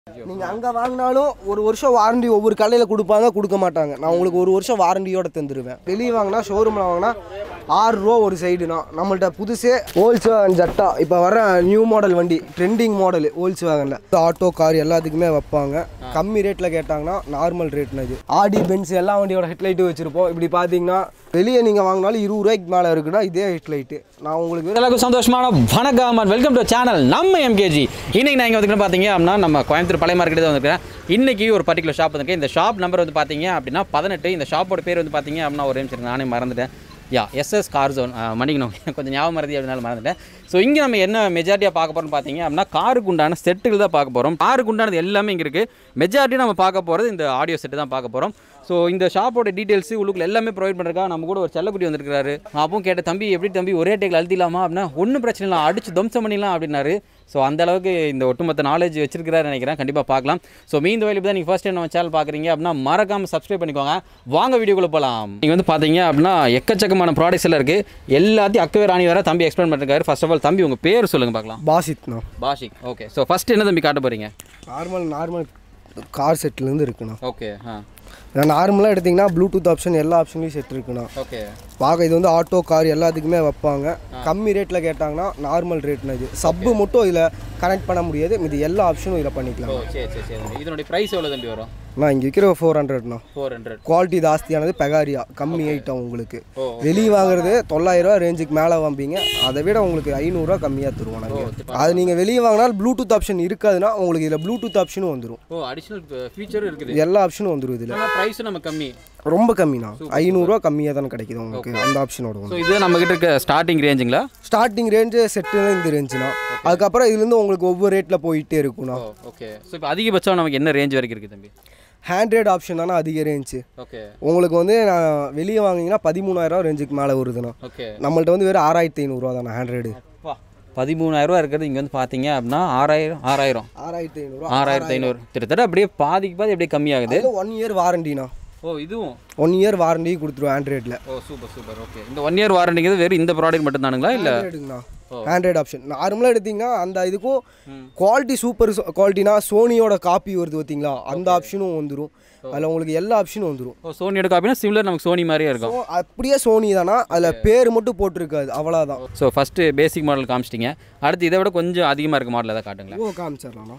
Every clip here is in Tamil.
நீங்கள் அங்கே வாங்கினாலும் ஒரு வருஷம் வாரண்டி ஒவ்வொரு கடையில் கொடுப்பாங்க கொடுக்க மாட்டாங்க நான் உங்களுக்கு ஒரு வருஷம் வாரண்டியோட தந்துடுவேன் வெளியே வாங்கினா ஷோரூமில் வாங்கினா ஆறு ரூபா ஒரு சைடுனா நம்மள்ட்ட புதுசே ஹோல்ஸ் வேகன் ஜட்டா இப்போ வர நியூ மாடல் வண்டி ட்ரெண்டிங் மாடல் ஹோல்ஸ் வேகனில் ஆட்டோ கார் எல்லாத்துக்குமே வைப்பாங்க கம்மி ரேட்டில் கேட்டாங்கன்னா நார்மல் ரேட்னு இது ஆடி பென்ஸ் எல்லா வண்டியோட ஹெட்லைட்டும் வச்சுருப்போம் இப்படி பார்த்தீங்கன்னா வெளியே நீங்கள் வாங்கினாலும் இருபது ரூபாய்க்கு மேலே இருக்குன்னா இதே ஹெட்லைட்டு நான் உங்களுக்கு எல்லாருக்கும் சந்தோஷமான வணக்கம் அண்ட் வெல்கம் டு சேனல் நம்ம எம்கேஜி இன்னைக்கு நான் இங்கே வந்துட்டு பார்த்தீங்க அப்படின்னா நம்ம கோயம்புத்தூர் பழைய மார்க்கெட் தான் வந்திருக்கேன் இன்னைக்கு ஒரு பர்டிகுலர் ஷாப் வந்திருக்கேன் இந்த ஷாப் நம்பர் வந்து பார்த்தீங்க அப்படின்னா பதினெட்டு இந்த ஷாப்போட பேர் வந்து பார்த்தீங்க அப்படின்னா ஒரு நிமிஷம் இருங்க, நானே மறந்துட்டேன் யா எஸ்எஸ் கார் ஜோன் மன்னிக்கணும் கொஞ்சம் ஞாபகம் மறதி அப்படினால மறந்துட்டேன் ஸோ இங்கே நம்ம என்ன மெஜாரிட்டியாக பார்க்க போகிறோம்னு பார்த்தீங்க அப்படின்னா காருக்கு உண்டான செட்டுகள் தான் பார்க்க போகிறோம் காருக்கு உண்டானது எல்லாமே இங்கே இருக்குது மெஜாரிட்டி நம்ம பார்க்க போகிறது இந்த ஆடியோ செட்டு தான் பார்க்க போகிறோம் ஸோ இந்த ஷாப்போட டீட்டெயில்ஸ் உள்ளுக்குள்ள எல்லாமே ப்ரொவைட் பண்ணுறக்கா நம்ம கூட ஒரு செல்லக்குட்டி வந்திருக்காரு அப்பவும் கேட்ட தம்பி எப்படி தம்பி ஒரே டேக்கில் அழுத்திலாமா அப்படின்னா ஒன்றும் பிரச்சனை இல்லை அடிச்சு தம்சம் பண்ணிடலாம் அப்படின்னாரு ஸோ அந்த அளவுக்கு இந்த ஒட்டுமொத்த நாலேஜ் வச்சிருக்கிறாரு நினைக்கிறேன் கண்டிப்பாக பார்க்கலாம் ஸோ மீன் வயலுக்கு தான் நீங்கள் ஃபஸ்ட் டைம் நம்ம சேனல் பார்க்குறீங்க அப்படின்னா மறக்காமல் சப்ஸ்கிரைப் பண்ணிக்கோங்க வாங்க வீடியோக்குள்ளே போகலாம் நீங்கள் வந்து பார்த்தீங்க அப்படின்னா எக்கச்சக்கமான ப்ராடக்ட்ஸ் எல்லாம் இருக்குது எல்லாத்தையும் அக்கவே ராணி வேற தம்பி எக்ஸ்பிளைன் பண்ணிருக்காரு ஃபர்ஸ்ட் ஆஃப் ஆல் தம்பி உங்கள் பேர் சொல்லுங்கள் பார்க்கலாம் பாசித்ண்ணா பாஷிக் ஓகே ஸோ ஃபஸ்ட் என்ன தம்பி காட்ட போகிறீங்க நார்மல் நார்மல் கார் செட்லேருந்து இருக்குண்ணா ஓகே ஆ நார்மலாக எடுத்திங்கன்னா ப்ளூடூத் ஆப்ஷன் எல்லா ஆப்ஷன்லையும் செட் இருக்குண்ணா ஓகே பார்க்க இது வந்து ஆட்டோ கார் எல்லாத்துக்குமே வைப்பாங்க கம்மி ரேட்டில் கேட்டாங்கன்னா நார்மல் ரேட்னு இது சப்பு மட்டும் இதில் கனெக்ட் பண்ண முடியாது இது எல்லா ஆப்ஷனும் இதில் பண்ணிக்கலாம் ஓ சரி சரி சரி தம்பி. இதனுடைய ப்ரைஸ் எவ்வளோ தம்பி வரும் நான் இங்கே விற்கிற ஃபோர் ஹண்ட்ரட்ண்ணா ஃபோர் ஹண்ட்ரட் குவாலிட்டி ஜாஸ்தியானது பெகாரியா கம்மி ஐட்டம் உங்களுக்கு ஓ, வெளியே வாங்குறது தொள்ளாயிரரூவா ரேஞ்சுக்கு மேலே வாம்பிங்க அதை விட உங்களுக்கு ஐநூறுரூவா கம்மியாக தருவோம் நாங்கள் அது நீங்கள் வெளியே வாங்கினால் ப்ளூடூத் ஆப்ஷன் இருக்காதுன்னா உங்களுக்கு இதில் ப்ளூடூத் ஆப்ஷனும் வந்துடும் ஓ அடிஷ்னல் ஃபீச்சரும் இருக்குது எல்லா ஆப்ஷனும் வந்துடும் இதில் ஆனால் ப்ரைஸும் நம்ம கம்மி ரொம்ப கம்மிண்ணா ஐநூறுரூவா கம்மியாக தானே கிடைக்குது உங்களுக்கு அந்த ஆப்ஷனோட ஸோ இது நம்ம கிட்ட இருக்க ஸ்டார்டிங் ரேஞ்சுங்களா ஸ்டார்டிங் ரேஞ்சு செட்டு தான் இந்த ரேஞ்சுனா அதுக்கப்புறம் இதுலேருந்து உங்களுக்கு ஒவ்வொரு ரேட்டில் போயிட்டே இருக்கும்ண்ணா ஓ ஓகே ஸோ இப்போ அதிகபட்சம் நமக்கு என்ன ரேஞ்ச் வரைக்கும் இருக்குது தம்பி ஹேண்ட்ரேட் ஆப்ஷன் தானே அதிக ரேஞ்சு ஓகே உங்களுக்கு வந்து நான் வெளியே வாங்கினீங்கன்னா பதிமூணாயிரம் ரேஞ்சுக்கு மேலே வருதுண்ணா ஓகே நம்மள்ட்ட வந்து வெறும் ஆறாயிரத்தி ஐநூறுரூவா தானே ஹேண்ட்ரேடு பதிமூணாயிரரூவா இருக்கிறது இங்கே வந்து பார்த்தீங்க அப்படின்னா ஆறாயிரம் ஆறாயிரம் ஆறாயிரத்தி ஐநூறுரூவா ஆறாயிரத்தி ஐநூறு கிட்டத்தட்ட அப்படியே பாதிக்கு பாதி அப்படியே கம்மியாகுது அதில் ஒன் இயர் வாரண்டிண்ணா ஓ இதுவும் ஒன் இயர் வாரண்டி கொடுத்துருவோம் ஆண்ட்ராய்டில் ஓ சூப்பர் சூப்பர் ஓகே இந்த ஒன் இயர் வாரண்டிங்கிறது வெறும் இந்த ப்ராடக்ட் மட்டும் தானுங்களா இல்லை ஆண்ட்ராய்டுங்கண்ணா ஆண்ட்ராய்டு ஆப்ஷன் நார்மலாக எடுத்தீங்கன்னா அந்த இதுக்கும் குவாலிட்டி சூப்பர் குவாலிட்டினா சோனியோட காப்பி வருது பார்த்தீங்களா அந்த ஆப்ஷனும் வந்துடும் அதில் உங்களுக்கு எல்லா ஆப்ஷனும் வந்துடும் ஓ சோனியோட காப்பினா சிமிலர் நமக்கு சோனி மாதிரியே இருக்கும் ஸோ அப்படியே சோனி தானா அதில் பேர் மட்டும் போட்டிருக்காது அவ்வளோதான் ஸோ ஃபஸ்ட்டு பேசிக் மாடல் காமிச்சிட்டிங்க அடுத்து இதை விட கொஞ்சம் அதிகமாக இருக்க மாடல் எதாவது காட்டுங்களேன் ஓ காமிச்சிடலாம்ண்ணா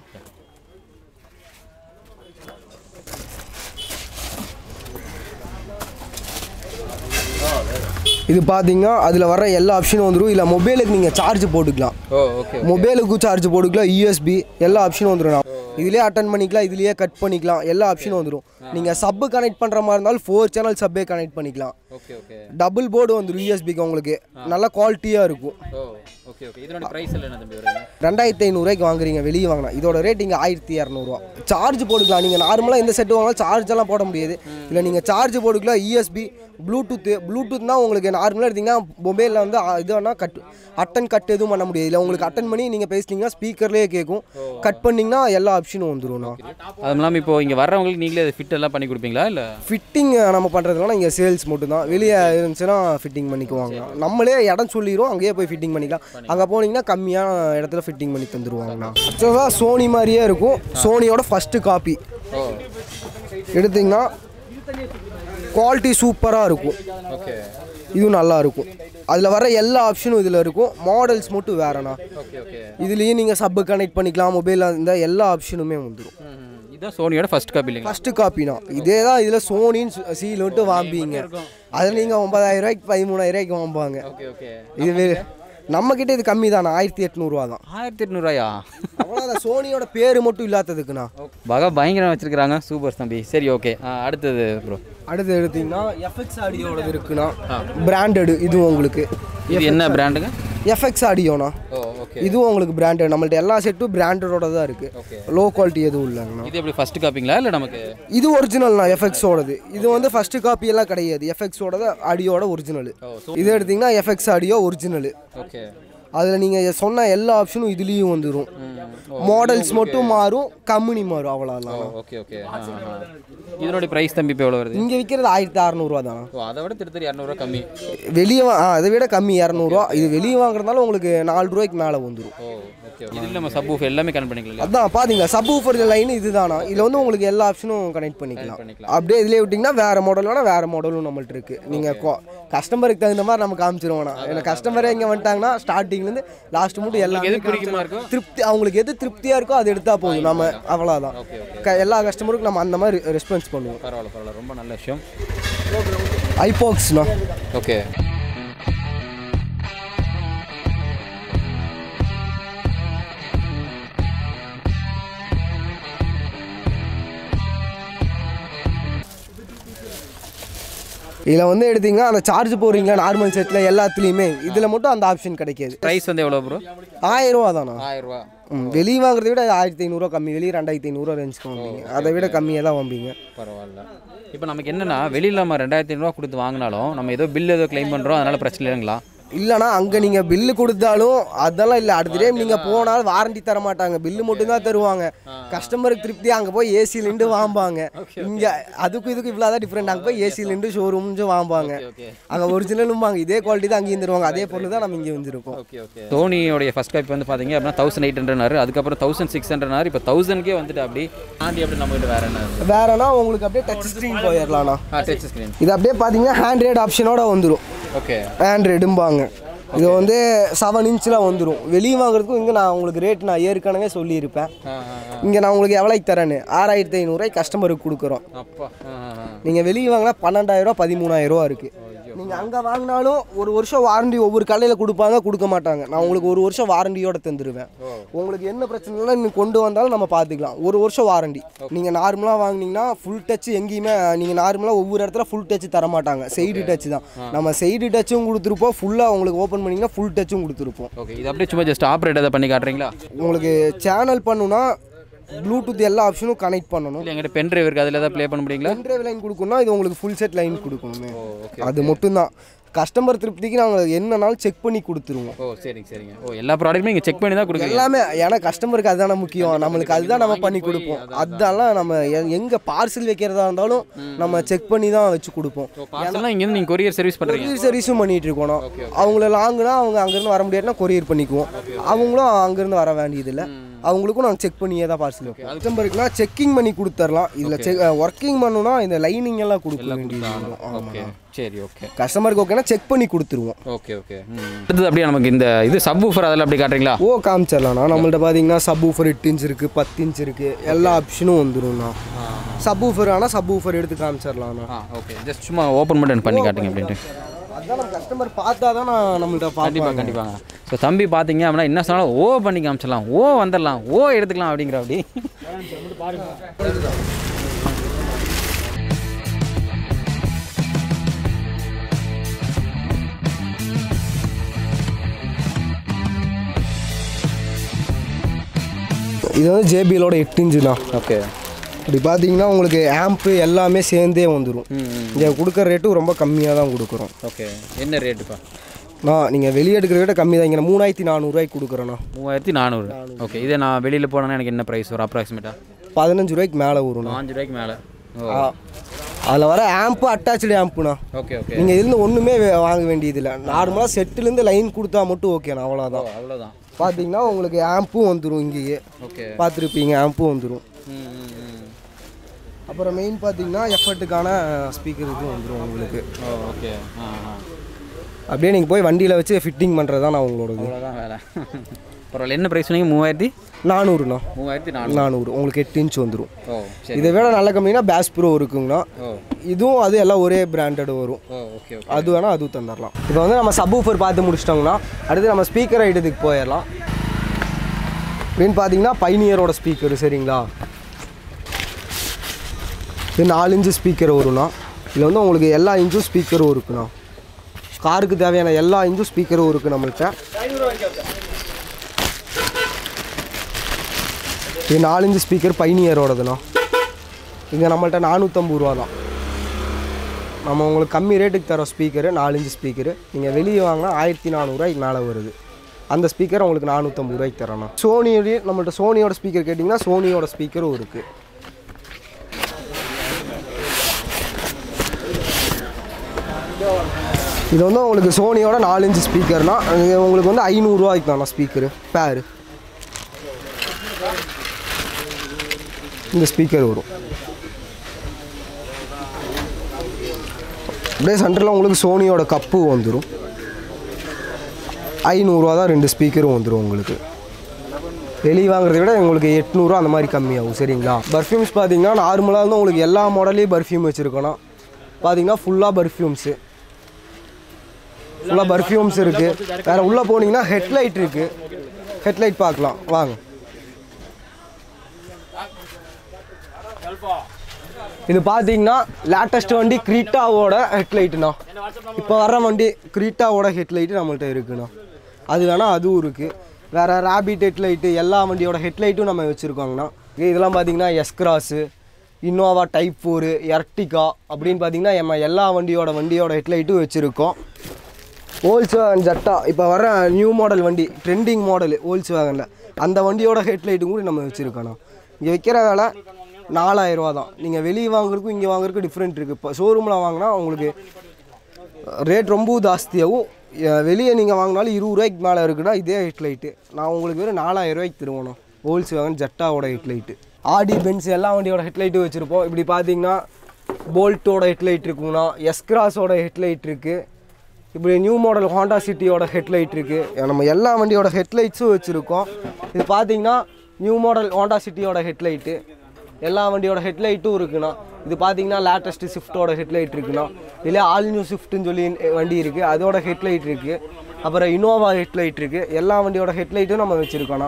இது பார்த்தீங்கன்னா அதில் வர எல்லா ஆப்ஷனும் வந்துடும் இல்லை மொபைலுக்கு நீங்கள் சார்ஜ் போட்டுக்கலாம் ஓ ஓகே மொபைலுக்கு சார்ஜ் போட்டுக்கலாம் யூஎஸ்பி எல்லா ஆப்ஷனும் வந்துடும் இதுலேயே அட்டன் பண்ணிக்கலாம் இதுலேயே கட் பண்ணிக்கலாம் எல்லா ஆப்ஷனும் வந்துடும் நீங்கள் சப்பு கனெக்ட் பண்ணுற மாதிரி இருந்தாலும் ஃபோர் சேனல் சப்பே கனெக்ட் பண்ணிக்கலாம் ஓகே ஓகே டபுள் போர்டு வந்துடும் யூஎஸ்பிக்கு உங்களுக்கு நல்ல குவாலிட்டியாக இருக்கும் ஓ ஓகே ஓகே இதனோட ப்ரைஸ் எல்லாம் என்ன தம்பி வருங்க ரெண்டாயிரத்தி ஐநூறுரூவாய்க்கு வாங்குறீங்க வெளியே வாங்கினா இதோட ரேட் இங்கே ஆயிரத்தி இரநூறுவா சார்ஜ் போட்டுக்கலாம் நீங்கள் நார்மலாக இந்த செட்டு வாங்கினா சார்ஜ் எல்லாம் போட முடியாது இல்லை நீங்கள் சார்ஜ் போட்டுக்கலாம் யூஎஸ்பி ப்ளூடூத்து ப்ளூடூத்னா உங்களுக்கு நார்மலாக எடுத்தீங்கன்னா மொபைலில் வந்து அ- இது வேணால் கட் அட்டன் கட் எதுவும் பண்ண முடியாது இல்லை உங்களுக்கு அட்டன் பண்ணி நீங்கள் பேசுனீங்கன்னா ஸ்பீக்கர்லேயே கேட்கும் கட் பண்ணிங்கன்னா எல்லா ஆப்ஷனும் வந்துடும்ண்ணா அதுவும் இல்லாமல் இப்போ இங்கே வர்றவங்களுக்கு நீங்களே அதை ஃபிட் எல்லாம் பண்ணி கொடுப்பீங்களா இல்லை ஃபிட்டிங் நம்ம பண்ணுறதுலாம் இங்கே சேல்ஸ் மட்டும்தான் வெளியே இருந்துச்சுன்னா ஃபிட்டிங் பண்ணிக்குவாங்க நம்மளே இடம் சொல்லிடுவோம் அங்கேயே போய் ஃபிட்டிங் பண்ணிக்கலாம் அங்கே போனீங்கன்னா கம்மியான இடத்துல ஃபிட்டிங் பண்ணி தந்துருவாங்கண்ணா ஆக்சுவலாக சோனி மாதிரியே இருக்கும் சோனியோட ஃபஸ்ட்டு காப்பி ஓ எடுத்திங்கன்னா குவாலிட்டி சூப்பராக இருக்கும் ஓகே இதுவும் நல்லா இருக்கும் அதில் வர எல்லா ஆப்ஷனும் இதில் இருக்கும் மாடல்ஸ் மட்டும் வேறண்ணா ஓகே ஓகே இதுலேயும் நீங்கள் சப்பு கனெக்ட் பண்ணிக்கலாம் மொபைலில் இருந்தால் எல்லா ஆப்ஷனுமே வந்துடும் இதுதான் சோனியோட ஃபர்ஸ்ட் காப்பி இல்லைங்களா ஃபஸ்ட்டு காப்பினா இதே தான் இதில் சோனின்னு சீல் விட்டு வாம்பிங்க அதில் நீங்கள் ஒன்பதாயிரம் ரூபாய்க்கு பதிமூணாயிரம் ரூபாய்க்கு வாங்குவாங்க ஓகே ஓகே இது வே- நம்ம கிட்ட இது கம்மி தானே ஆயிரத்தி எட்நூறுவா தான் ஆயிரத்தி எட்நூறுவாயா அவ்வளோதான் சோனியோட பேர் மட்டும் இல்லாததுக்குண்ணா பகா பயங்கரம் வச்சிருக்காங்க சூப்பர் தம்பி சரி ஓகே அடுத்தது ப்ரோ அடுத்து எடுத்தீங்கன்னா எஃப்எக்ஸ் ஆடியோடது இருக்குண்ணா பிராண்டடு இதுவும் உங்களுக்கு இது என்ன பிராண்டுங்க எஃப்எக்ஸ் ஆடியோண்ணா ஓ ஓகே இதுவும் உங்களுக்கு பிராண்டட் நம்மள்ட்ட எல்லா செட்டும் பிராண்டடோட தான் Okay. இருக்குது லோ குவாலிட்டி எதுவும் இல்லைங்கண்ணா இது எப்படி ஃபர்ஸ்ட் காப்பிங்களா இல்லை நமக்கு இது ஒரிஜினல்ண்ணா எஃப்எக்ஸோடது இது வந்து ஃபஸ்ட்டு காப்பி எல்லாம் கிடையாது எஃப்எக்ஸோடது ஆடியோட ஒரிஜினல் ஓ இது எடுத்தீங்கன்னா எஃப்எக்ஸ் ஆடியோ ஒரிஜினல் ஓகே அதில் நீங்கள் சொன்ன எல்லா ஆப்ஷனும் இதுலேயும் வந்துடும் மாடல்ஸ் மட்டும் மாறும் கம்பெனி மாறும் அவ்வளோதான் ஓகே ஓகே இதனுடைய ப்ரைஸ் தம்பி இப்போ எவ்வளோ வருது இங்கே விற்கிறது ஆயிரத்தி அறநூறுவா தானே ஓ அதை விட திருத்தரி இரநூறுவா கம்மி வெளியே வா ஆ, அதை விட கம்மி இரநூறுவா இது வெளியே வாங்குறதுனால உங்களுக்கு நாலு ரூபாய்க்கு மேலே வந்துடும் ஓ ஓகே இதில் நம்ம சப் எல்லாமே கனெக்ட் பண்ணிக்கலாம் அதான் பாத்தீங்க சப் ஊஃபர் லைன் இதுதானா இதில் வந்து உங்களுக்கு எல்லா ஆப்ஷனும் கனெக்ட் பண்ணிக்கலாம் பண்ணிக்கலாம். அப்படியே இதுலேயே விட்டிங்கன்னா வேறு மாடல் வேணால் வேறு மாடலும் நம்மள்ட்ட இருக்குது நீங்கள் கஸ்டமருக்கு தகுந்த மாதிரி நம்ம காமிச்சிருவோம்னா ஏன்னா கஸ்டமரே இங்கே வந்துட்டாங்கன்னா ஸ்டார்டிங்லேருந்து லாஸ்ட் மட்டும் எல்லாம் எது பிடிக்குமா இருக்கும் திருப்தி அவங்களுக்கு எது திருப்தியாக இருக்கோ அது எடுத்தால் போதும் நம்ம அவ்வளோதான் க- எல்லா கஸ்டமருக்கும் நம்ம அந்த மாதிரி ரெஸ்பான்ஸ் பண்ணுவோம் பரவாயில்ல பரவாயில்ல ரொம்ப நல்ல விஷயம் ஐபாக்ஸ்ண்ணா ஓகே இதில் வந்து எடுத்தீங்கன்னா அந்த சார்ஜ் போடுறீங்களா நார்மல் செட்டில் எல்லாத்துலேயுமே இதில் மட்டும் அந்த ஆப்ஷன் கிடைக்காது ப்ரைஸ் வந்து எவ்வளோ ப்ரோ ஆயிரம் ரூபா தானா ஆயிரம் ரூபா ம் வெளியே வாங்குறதை விட ஆயிரத்தி ஐநூறுரூவா கம்மி வெளியே ரெண்டாயிரத்தி ஐநூறுரூவா ரேஞ்சுக்கு வாங்குவீங்க அதை விட கம்மியாக தான் வாங்குவீங்க பரவாயில்ல இப்போ நமக்கு என்னன்னா வெளியில் நம்ம ரெண்டாயிரத்தி ஐநூறுரூவா கொடுத்து வாங்கினாலும் நம்ம ஏதோ பில் ஏதோ க்ளைம் பண்ணுறோம் அதனால பிரச்சனை இல்லைங்களா இல்லைனா அங்கே நீங்கள் பில்லு கொடுத்தாலும் அதெல்லாம் இல்லை அடுத்த டைம் நீங்கள் போனாலும் வாரண்டி தர மாட்டாங்க பில்லு மட்டும்தான் தருவாங்க கஸ்டமருக்கு திருப்தி அங்கே போய் ஏசியில் நின்று வாம்பாங்க இங்கே அதுக்கும் இதுக்கும் இவ்வளோ தான் டிஃப்ரெண்ட் அங்கே போய் ஏசியில் நின்று ஷோரூம்ஸும் வாம்பாங்க ஓகே அங்கே ஒரிஜினலும்பாங்க இதே குவாலிட்டி தான் அங்கேயும் தருவாங்க அதே பொருள் தான் நம்ம இங்கே வந்துருக்கோம் ஓகே ஓகே சோனியோடைய ஃபஸ்ட் காப்பி வந்து பார்த்தீங்க அப்படின்னா தௌசண்ட் எயிட் ஹண்ட்ரட்னாரு அதுக்கப்புறம் தௌசண்ட் சிக்ஸ் ஹண்ட்ரட்னாரு இப்போ தௌசண்ட்கே வந்துட்டு அப்படி தாண்டி அப்படி நம்ம கிட்ட வேற என்ன வேறனா உங்களுக்கு அப்படியே டச் ஸ்க்ரீன் போயிடலாம்ண்ணா ஆ டச் ஸ்க்ரீன் இது அப்படியே பார்த்தீங்கன்னா ஹேண்ட்ரேட் ஆப்ஷனோட வந்துடும் ஓகே ஆண்ட்ராய்டும்பாங்க இது வந்து செவன் இன்ச்சில் வந்துடும் வெளியே வாங்குறதுக்கும் இங்கே நான் உங்களுக்கு ரேட் நான் ஏற்கனவே சொல்லியிருப்பேன் ஆ ஆ ஆ. இங்கே நான் உங்களுக்கு எவ்வளோக்கு தரேன்னு ஆறாயிரத்தி ஐநூறுரூவாய்க்கு கஸ்டமருக்கு கொடுக்குறோம் அப்பா ஆ ஆ, ஆ. நீங்கள் வெளியே வாங்கினா பன்னெண்டாயிரரூவா பதிமூணாயிரரூவா இருக்குது நீங்கள் அங்கே வாங்கினாலும் ஒரு வருஷம் வாரண்டி ஒவ்வொரு கடையில் கொடுப்பாங்க கொடுக்க மாட்டாங்க நான் உங்களுக்கு ஒரு வருஷம் வாரண்டியோட தந்துடுவேன் உங்களுக்கு என்ன பிரச்சனைனா நீங்கள் கொண்டு வந்தாலும் நம்ம பார்த்துக்கலாம் ஒரு வருஷம் வாரண்டி நீங்கள் நார்மலாக வாங்குனீங்கன்னா ஃபுல் டச் எங்கேயுமே நீங்கள் நார்மலாக ஒவ்வொரு இடத்துல ஃபுல் டச் தர மாட்டாங்க சைடு டச் தான் நம்ம சைடு டச்சும் கொடுத்துருப்போம் ஃபுல்லாக உங்களுக்கு ஓப்பன் பண்ணிங்கன்னா ஃபுல் டச்சும் கொடுத்துருப்போம் ஓகே இது அப்படியே சும்மா ஜஸ்ட் ஆப்ரேட் எதாவது பண்ணி காட்டுறீங்களா உங்களுக்கு சேனல் பண்ணுனா ப்ளூடூத் எல்லா ஆப்ஷனும் கனெக்ட் பண்ணணும் இல்லை எங்கிட்ட பென் டிரைவ் இருக்குது அதில் ஏதாவது ப்ளே பண்ண முடியுங்களா பென்ட்ரைவ் லைன் கொடுக்கணும்னா இது உங்களுக்கு ஃபுல் செட் லைன் கொடுக்கணுமே ஓ ஓகே அது மட்டும்தான் கஸ்டமர் திருப்திக்கு நாங்கள் என்னனாலும் செக் பண்ணி கொடுத்துருவோம் ஓ சரிங்க சரிங்க ஓ எல்லா ப்ராடக்ட்டுமே நீங்கள் செக் பண்ணி தான் கொடுக்குறீங்க எல்லாமே ஏன்னா கஸ்டமருக்கு அதுதானே முக்கியம் நம்மளுக்கு அதுதான் நம்ம பண்ணி கொடுப்போம் அதெல்லாம் நம்ம எ- எங்க பார்சல் வைக்கிறதா இருந்தாலும் நம்ம செக் பண்ணி தான் வச்சு கொடுப்போம் ஸோ பார்சல்லாம் இங்கேருந்து நீங்கள் கொரியர் சர்வீஸ் பண்ணுறீங்க கொரியர் சர்வீஸும் பண்ணிட்டு இருக்கோம் அவங்கள லாங்குனா அவங்க அங்கேருந்து வர முடியாதுன்னா கொரியர் பண்ணிக்குவோம் அவங்களும் அங்கேருந்து வர வேண்டியதில்லை அவங்களுக்கும் நாங்கள் செக் பண்ணியே தான் பார்சல் வைப்போம் கஸ்டமருக்குனா செக்கிங் பண்ணி கொடுத்துர்லாம் இதில் செக் ஒர்க்கிங் பண்ணணும்னா இந்த லைனிங் எல்லாம் கொடுக்க வேண்டியது வரும். ஓகே சரி ஓகே கஸ்டமருக்கு ஓகேனா செக் பண்ணி கொடுத்துருவோம் ஓகே ஓகே அடுத்தது அப்படியே நமக்கு இந்த இது சப் ஊஃபர் அதெல்லாம் அப்படி காட்டுறீங்களா ஓ காமிச்சிடலாம்ண்ணா நம்மள்ட்ட பார்த்தீங்கன்னா சப் ஊஃபர் எட்டு இன்ச் இருக்குது பத்து இன்ச் இருக்குது எல்லா ஆப்ஷனும் வந்துடும்ண்ணா சப் ஊஃபர் ஆனால் சப் ஊஃபர் எடுத்து காமிச்சிடலாம்ண்ணா ஆ ஓகே ஜஸ்ட் சும்மா ஓப்பன் மட்டும் பண்ணி காட்டுங்க அப்படின்ட்டு அதான் நம்ம கஸ்டமர் பார்த்தா தான் நான் நம்மள்ட்ட கண்டிப்பாக பார்ப்பாங்க கண்டிப்பாங்க ஸோ தம்பி பார்த்தீங்க அப்படின்னா என்ன சொன்னாலும் ஓ பண்ணி காமிச்சிடலாம் ஓ வந்துடலாம் ஓ எடுத்துக்கலாம் அப்படிங்கிற அப்படி இது வந்து ஜேபிஎலோட எட்டு இன்ச்சுண்ணா ஓகே இப்படி பார்த்தீங்கன்னா உங்களுக்கு ஆம்ப்பு எல்லாமே சேர்ந்தே வந்துடும் ம் ம். இங்கே கொடுக்குற ரேட்டும் ரொம்ப கம்மியாக தான் கொடுக்குறோம் ஓகே என்ன ரேட்டுப்பா நான் நீங்கள் வெளியே எடுக்கிற விட கம்மி தான் இங்கே மூணாயிரத்தி நானூறுரூவாய்க்கு கொடுக்குறேண்ணா மூவாயிரத்தி நானூறு ஓகே இதே நான் வெளியில் போனேன்னா எனக்கு என்ன ப்ரைஸ் வரும் அப்ராக்சிமேட்டாக பதினஞ்சு ரூபாய்க்கு மேலே வரும்ண்ணா பாஞ்சு ரூபாய்க்கு மேலே ஓ அதில் வர ஆம்ப்பு அட்டாச்சு ஆம்ப்புண்ணா ஓகே ஓகே நீங்கள் இருந்து ஒன்றுமே வாங்க வேண்டியதில்லை நார்மலாக செட்டுலேருந்து லைன் கொடுத்தா மட்டும் ஓகேண்ணா அவ்வளோதான் அவ்வளோதான் பார்த்தீங்கன்னா உங்களுக்கு ஆம்பும் வந்துடும் இங்கேயே ஓகே பார்த்துருப்பீங்க ஆம்பும் வந்துடும் ம் ம் ம் அப்புறம் மெயின் பார்த்தீங்கன்னா எஃபர்ட்டுக்கான ஸ்பீக்கர் இது வந்துடும் உங்களுக்கு ஓ ஓகே ஆ ஆ அப்படியே நீங்கள் போய் வண்டியில் வச்சு ஃபிட்டிங் பண்ணுறது தான் நான் உங்களோடது அவ்வளோதான் வேலை பரவாயில்ல என்ன ப்ரைஸ் சொன்னீங்க மூவாயிரத்தி நானூறுண்ணா மூவாயிரத்தி நானூறு நானூறு உங்களுக்கு எட்டு இன்ச் வந்துடும் ஓ சரி இதை விட நல்ல கம்மினா பேஸ் ப்ரோ இருக்குங்கண்ணா ஓ இதுவும் அது எல்லாம் ஒரே பிராண்டட் வரும் ஓ ஓகே ஓகே அது வேணால் அதுவும் தந்துடலாம் இப்போ வந்து நம்ம சப் ஊஃபர் பார்த்து முடிச்சிட்டோம்னா அடுத்து நம்ம ஸ்பீக்கர் ஐட்டத்துக்கு போயிடலாம் அப்படின்னு பார்த்தீங்கன்னா பைனியரோட ஸ்பீக்கர் சரிங்களா இது நாலு இன்ச்சு ஸ்பீக்கர் வரும்ண்ணா இதில் வந்து உங்களுக்கு எல்லா இன்ச்சும் ஸ்பீக்கரும் இருக்குண்ணா காருக்கு தேவையான எல்லா இன்ச்சும் ஸ்பீக்கரும் இருக்குது நம்மள்கிட்ட இது நாலு இன்ச்சு ஸ்பீக்கர் பைனியரோடதுண்ணா இங்கே நம்மள்ட்ட நானூற்றம்பது ரூபா தான் நம்ம உங்களுக்கு கம்மி ரேட்டுக்கு தரோம் ஸ்பீக்கரு நாலு இன்ச்சு ஸ்பீக்கரு நீங்கள் வெளியே வாங்கினா ஆயிரத்தி நானூறுரூவாய்க்கு மேலே வருது அந்த ஸ்பீக்கர் உங்களுக்கு நானூற்றம்பது ரூபாய்க்கு தரேண்ணா சோனியோடைய நம்மள்ட்ட சோனியோட ஸ்பீக்கர் கேட்டிங்கன்னா சோனியோட ஸ்பீக்கரும் இருக்குது இது வந்து உங்களுக்கு சோனியோட நாலு இன்ச்சு ஸ்பீக்கர்னா இது உங்களுக்கு வந்து ஐநூறுரூவாய்க்கு தானே ஸ்பீக்கரு பேரு இந்த ஸ்பீக்கர் வரும் அப்படியே சென்டரில் உங்களுக்கு சோனியோட கப்பு வந்துடும் ஐநூறுரூவா தான் ரெண்டு ஸ்பீக்கரும் வந்துடும் உங்களுக்கு வெளியே வாங்குறதை விட உங்களுக்கு எட்நூறுவா அந்த மாதிரி கம்மியாகும் சரிங்களா பர்ஃப்யூம்ஸ் பார்த்தீங்கன்னா நார்மலாக வந்து உங்களுக்கு எல்லா மாடல்லையும் பர்ஃப்யூம் வச்சுருக்கணும் பார்த்தீங்கன்னா ஃபுல்லாக பர்ஃப்யூம்ஸு ஃபுல்லாக பர்ஃப்யூம்ஸ் இருக்குது வேறு உள்ளே போனீங்கன்னா ஹெட்லைட் இருக்குது ஹெட்லைட் பார்க்கலாம் வாங்க இது பார்த்தீங்கன்னா லேட்டஸ்ட் வண்டி க்ரீட்டாவோட ஹெட்லைட்டுண்ணா இப்போ வர்ற வண்டி க்ரீட்டாவோட ஹெட்லைட்டு நம்மள்ட்ட இருக்குண்ணா அது வேணால் அதுவும் இருக்குது வேறு ரேபிட் ஹெட்லைட்டு எல்லா வண்டியோட ஹெட்லைட்டும் நம்ம வச்சுருக்கோங்கண்ணா இதெல்லாம் பார்த்தீங்கன்னா S cross Innova type four Ertiga அப்படின்னு பார்த்தீங்கன்னா நம்ம எல்லா வண்டியோட வண்டியோட ஹெட்லைட்டும் வச்சுருக்கோம் ஓல்ஸ் வேகன் ஜட்டா இப்போ வர நியூ மாடல் வண்டி ட்ரெண்டிங் மாடல் ஓல்ஸ் வேகனில் அந்த வண்டியோட ஹெட்லைட்டும் கூட நம்ம வச்சுருக்கோண்ணா இங்கே வைக்கிற வேலை நாலாயிரரூவா தான் நீங்கள் வெளியே வாங்குறதுக்கும் இங்கே வாங்குறதுக்கும் டிஃப்ரெண்ட் இருக்குது இப்போ ஷோரூமில் வாங்கினா உங்களுக்கு ரேட் ரொம்ப ஜாஸ்தியாகவும் வெளியே நீங்கள் வாங்கினாலும் இருபது ரூபாய்க்கு மேலே இருக்குன்னா இதே ஹெட்லைட்டு நான் உங்களுக்கு வெறும் நாலாயிரம் ரூபாய்க்கு தருவேண்ணா ஹோல்ஸ் வேகன் ஜட்டாவோட ஹெட்லைட்டு ஆடி பென்ஸ் எல்லா வண்டியோட ஹெட்லைட்டும் வச்சுருப்போம் இப்படி பார்த்தீங்கன்னா போல்ட்டோட ஹெட்லைட் இருக்குங்கண்ணா எஸ்கிராஸோட ஹெட்லைட் இருக்குது இப்படி நியூ மாடல் ஹாண்டா சிட்டியோட ஹெட்லைட் இருக்குது நம்ம எல்லா வண்டியோட ஹெட்லைட்ஸும் வச்சுருக்கோம் இது பார்த்தீங்கன்னா நியூ மாடல் ஹாண்டா சிட்டியோட ஹெட்லைட்டு எல்லா வண்டியோட ஹெட்லைட்டும் இருக்குண்ணா இது பார்த்தீங்கன்னா லேட்டஸ்ட் ஸ்விஃப்ட்டோட ஹெட்லைட் இருக்குண்ணா இதில் ஆல் நியூ ஸ்விஃப்ட்னு சொல்லி வண்டி இருக்குது அதோட ஹெட்லைட் இருக்குது அப்புறம் இனோவா ஹெட்லைட் இருக்குது எல்லா வண்டியோட ஹெட்லைட்டும் நம்ம வச்சுருக்கோண்ணா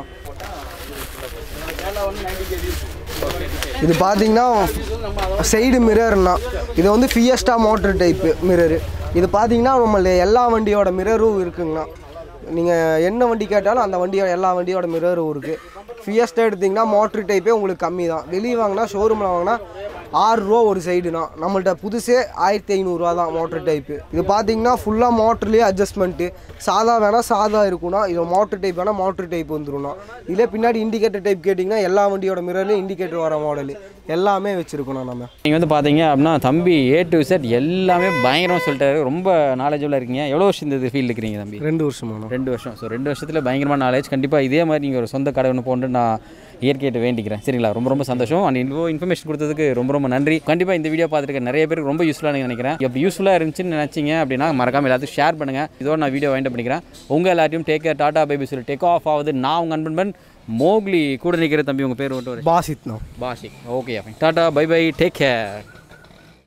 இது பார்த்தீங்கன்னா சைடு மிரர்னா இது வந்து ஃபியஸ்டா மோட்டர் டைப்பு மிரரு இது பார்த்தீங்கன்னா நம்மள எல்லா வண்டியோட மிரரும் இருக்குங்கண்ணா நீங்கள் என்ன வண்டி கேட்டாலும் அந்த வண்டியோட எல்லா வண்டியோட மிரரும் இருக்குது ஃபியஸ்டா எடுத்திங்கன்னா மோட்ரு டைப்பே உங்களுக்கு கம்மி தான் வெளியே வாங்கினா ஷோரூமில் வாங்கினா ஆறுரூவா ஒரு சைடுனா நம்மள்ட்ட புதுசே ஆயிரத்தி ஐநூறுரூவா தான் மோட்ரு டைப்பு இது பார்த்தீங்கன்னா ஃபுல்லாக மோட்டர்லேயே அட்ஜஸ்ட்மெண்ட்டு சாதா வேணால் சாதா இருக்கும்னா இது மோட்ரு டைப் வேணால் மோட்ரு டைப் வந்துரும்னா இதில் பின்னாடி இண்டிகேட்டர் டைப் கேட்டிங்கன்னா எல்லா வண்டியோட மிரர்லையும் இண்டிகேட்டர் வர மாடலு எல்லாமே வச்சுருக்கணும் நம்ம நீங்கள் வந்து பார்த்தீங்க அப்படின்னா தம்பி ஏ டு செட் எல்லாமே பயங்கரமாக சொல்லிட்டாரு ரொம்ப நாலேஜபிளாக இருக்கீங்க எவ்வளோ வருஷம் இந்த ஃபீல்டு இருக்கிறீங்க தம்பி ரெண்டு வருஷமாண்ணா ரெண்டு வருஷம் ஸோ ரெண்டு வருஷத்தில் பயங்கரமான நாலேஜ் கண்டிப்பாக இதே மாதிரி நீங்கள் ஒரு சொந்த கடை ஒன்று போட்டு நான் இயற்கையிட்ட வேண்டிக்கிறேன் சரிங்களா ரொம்ப ரொம்ப சந்தோஷம் அண்ட் இவ்வளோ இன்ஃபர்மேஷன் கொடுத்ததுக்கு ரொம்ப ரொம்ப நன்றி கண்டிப்பாக இந்த வீடியோ பார்த்துருக்க நிறைய பேருக்கு ரொம்ப யூஸ்ஃபுல்லாக நினைக்கிறேன் இப்போ யூஸ்ஃபுல்லாக இருந்துச்சுன்னு நினச்சிங்க அப்படின்னா மறக்காம எல்லாத்தையும் ஷேர் பண்ணுங்கள் இதோட நான் வீடியோ வைண்ட் பண்ணிக்கிறேன் உங்கள் எல்லாத்தையும் டேக் கேர் டாடா பேபி சொல்லி டேக் ஆஃப் ஆகுது நான் உங்கள் அன்பன் மோக்லி கூட நிற்கிற தம்பி உங்கள் பேர் மட்டும் பாசித்ண்ணா பாஷிக் okay tata bye bye take care